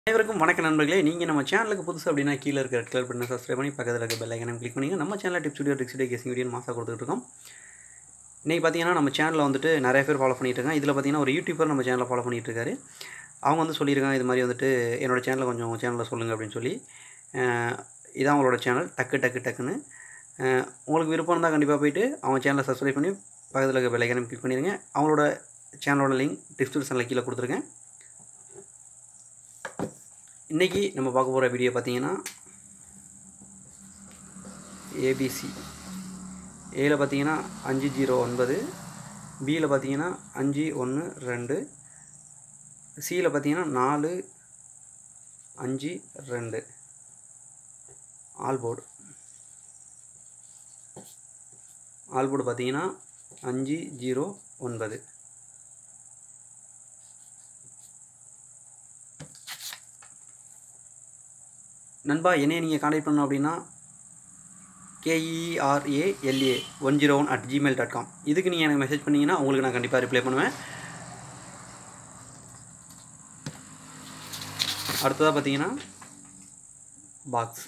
அனைவருக்கும் வணக்க நண்பர்களே நீங்கள் நம்ம சேனலுக்கு புதுசு அப்படின்னா கீழே இருக்கிற கிளிக் பண்ணி சப்ஸ்கிரைப் பண்ணி பக்கத்தில் இருக்க பெல் ஐக்கனை கிளிக் பண்ணிங்க நம்ம சேனலில் tips video tricks video casing video மாசாக கொடுத்துட்டு இருக்கோம் இன்றைக்கி பார்த்தீங்கன்னா நம்ம சேனலில் வந்துட்டு நிறைய பேர் ஃபாலோ பண்ணிட்டு இருக்காங்க இதில் பார்த்தீங்கன்னா ஒரு யூடியூபர் நம்ம சேனலில் ஃபாலோ பண்ணிட்டு இருக்காரு அவங்க வந்து சொல்லியிருக்காங்க இது மாதிரி வந்துட்டு என்னோடய சேனலை கொஞ்சம் சேனலில் சொல்லுங்கள் அப்படின்னு சொல்லி அஹ் இதான் அவங்களோட சேனல் டக்கு டக்கு டக்குன்னு அஹ் உங்களுக்கு விருப்பம் இருந்தால் கண்டிப்பாக போயிட்டு அவங்க சேனலை சப்ஸ்கிரைப் பண்ணி பக்கத்தில் இருக்க பெல் ஐக்கனை கிளிக் பண்ணிடுங்க அவங்களோட சேனலோட லிங்க் டிஸ்கிரிப்ஷனில் கீழே கொடுத்துருக்கேன் இன்றைக்கி நம்ம பார்க்க போகிற வீடியோ பார்த்தீங்கன்னா ஏபிசி ஏல பார்த்தீங்கன்னா அஞ்சு ஜீரோ ஒன்பது பியில் பார்த்தீங்கன்னா அஞ்சு ஒன்று ரெண்டு சியில் பார்த்தீங்கன்னா நாலு அஞ்சு ரெண்டு ஆல் போர்டு ஆல் போர்டு பார்த்தீங்கன்னா அஞ்சு ஜீரோ ஒன்பது நண்பா என்னைய நீங்கள் கான்டாக்ட் பண்ணணும் அப்படின்னா K E R A L A one zero one at Gmail dot com இதுக்கு நீங்கள் எனக்கு மெசேஜ் பண்ணிங்கன்னா உங்களுக்கு நான் கண்டிப்பாக ரிப்ளை பண்ணுவேன் அடுத்ததாக பார்த்தீங்கன்னா பாக்ஸ்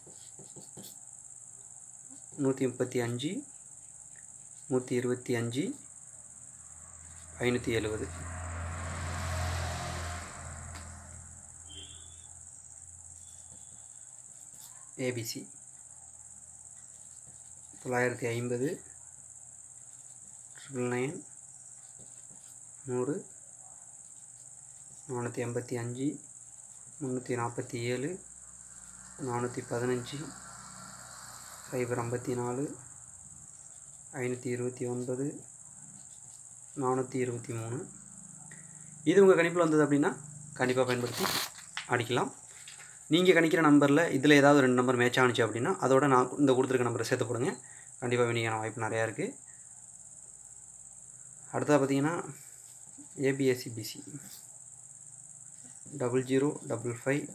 நூற்றி முப்பத்தி அஞ்சு நூற்றி இருபத்தி அஞ்சு ஐநூற்றி எழுபது ஏபிசி தொள்ளாயிரத்தி ஐம்பது ட்ரிபிள் நைன் நூறு நானூற்றி எண்பத்தி அஞ்சு முந்நூற்றி நாற்பத்தி ஏழு நானூற்றி பதினஞ்சு சைபர் ஐம்பத்தி நாலு ஐநூற்றி இருபத்தி ஒன்பது நானூற்றி இருபத்தி மூணு இது உங்கள் கணிப்பில் வந்தது அப்படின்னா கண்டிப்பாக பயன்படுத்தி அடிக்கலாம் நீங்கள் கணிக்கிற நம்பரில் இதில் ஏதாவது ரெண்டு நம்பர் மேட்ச் ஆனிச்சு அப்படின்னா அதோட நான் இந்த கொடுத்துருக்க நம்பரை சேர்த்து போடுங்க கண்டிப்பாக வினிக்கான வாய்ப்பு நிறையா இருக்குது அடுத்தது பார்த்தீங்கன்னா ABSC PC double zero double five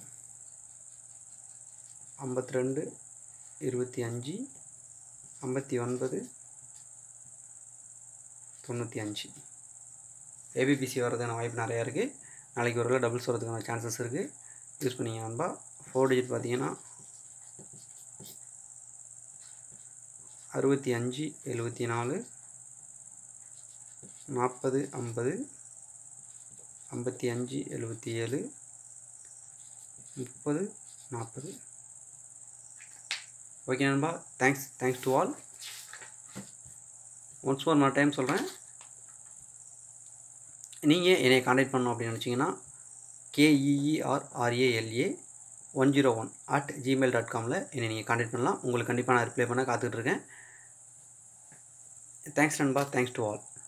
ஐம்பத்தி ரெண்டு இருபத்தி அஞ்சு ஐம்பத்தி ஒன்பது தொண்ணூற்றி அஞ்சு ஏபிபிசி வர்றதுக்கான வாய்ப்பு நிறையா இருக்குது நாளைக்கு ஒரு வேளை டபுள்ஸ் வரதுக்கான சான்சஸ் இருக்குது யூஸ் பண்ணிங்க நண்பா ஃபோர் டிஜிட் பார்த்தீங்கன்னா அறுபத்தி அஞ்சு எழுபத்தி நாலு நாற்பது ஐம்பது ஐம்பத்தி அஞ்சு எழுபத்தி ஏழு முப்பது நாற்பது ஓகே நண்பா thanks thanks to all once more நான் டைம் சொல்கிறேன் நீங்கள் என்னை காண்டாக்ட் பண்ணணும் அப்படின்னு நினச்சிங்கன்னா கேஇஇஆர்ஆர்ஏஎல்ஏ one zero one at Gmail dot காமில் என்னை நீங்கள் காண்டாக்ட் பண்ணலாம் உங்களுக்கு கண்டிப்பாக நான் ரிப்ளை பண்ண காத்துட்ருக்கேன் தேங்க்ஸ் நண்பா தேங்க்ஸ் டு ஆல்